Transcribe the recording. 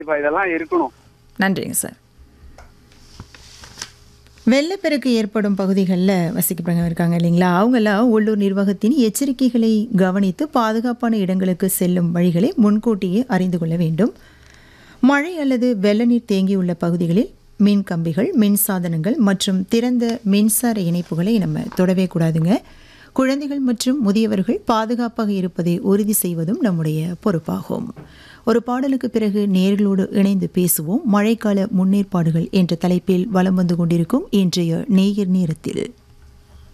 இப்ப இதெல்லாம் இருக்கணும் நன்றிங்க சார் வெள்ளப்பெருக்கு ஏற்படும் பகுதிகளில் வசிக்கப்படுறவங்க இருக்காங்க இல்லைங்களா அவங்கெல்லாம் உள்ளூர் நிர்வாகத்தின் எச்சரிக்கைகளை கவனித்து பாதுகாப்பான இடங்களுக்கு செல்லும் வழிகளை முன்கூட்டியே அறிந்து கொள்ள வேண்டும் மழை அல்லது வெள்ள நீர் தேங்கியுள்ள பகுதிகளில் மின் கம்பிகள் மின் சாதனங்கள் மற்றும் திறந்த மின்சார இணைப்புகளை நம்ம தொடவே கூடாதுங்க குழந்தைகள் மற்றும் முதியவர்கள் பாதுகாப்பாக இருப்பதை உறுதி செய்வதும் நம்முடைய பொறுப்பாகும் ஒரு பாடலுக்கு பிறகு நேர்களோடு இணைந்து பேசுவோம் மழைக்கால முன்னேற்பாடுகள் என்ற தலைப்பில் வலம் வந்து கொண்டிருக்கும் இன்றைய நேயர் நேரத்தில்